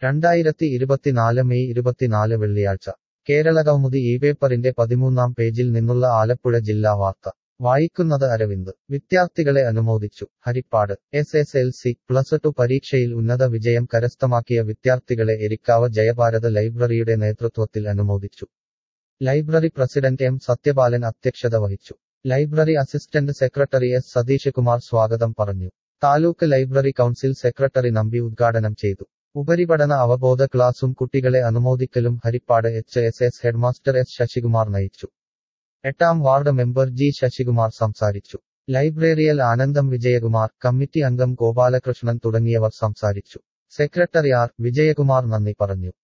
രണ്ടായിരത്തി ഇരുപത്തിനാല് മെയ് ഇരുപത്തിനാല് വെള്ളിയാഴ്ച കേരളകൗമുദി ഈ പേപ്പറിന്റെ പതിമൂന്നാം പേജിൽ നിന്നുള്ള ആലപ്പുഴ ജില്ലാ വാർത്ത വായിക്കുന്നത് അരവിന്ദ് വിദ്യാർത്ഥികളെ അനുമോദിച്ചു Haripad S S L C plus two പരീക്ഷയിൽ ഉന്നത വിജയം കരസ്ഥമാക്കിയ വിദ്യാർത്ഥികളെ എരിക്കാവ് ജയഭാരത് ലൈബ്രറിയുടെ നേതൃത്വത്തിൽ അനുമോദിച്ചു ലൈബ്രറി പ്രസിഡന്റ് എം സത്യപാലൻ അധ്യക്ഷത വഹിച്ചു library assistant secretary S Satheesh Kumar സ്വാഗതം പറഞ്ഞു taluk library council secretary Nambi ഉദ്ഘാടനം ചെയ്തു ഉപരിപഠന അവബോധ ക്ലാസും കുട്ടികളെ അനുമോദിക്കലും Haripad H S S headmaster S Sasikumar നയിച്ചു എട്ടാം വാർഡ് മെമ്പർ ജി ശശികുമാർ സംസാരിച്ചു ലൈബ്രറിയൽ ആനന്ദം വിജയകുമാർ കമ്മിറ്റി അംഗം ഗോപാലകൃഷ്ണൻ തുടങ്ങിയവർ സംസാരിച്ചു സെക്രട്ടറി ആർ വിജയകുമാർ നന്ദി പറഞ്ഞു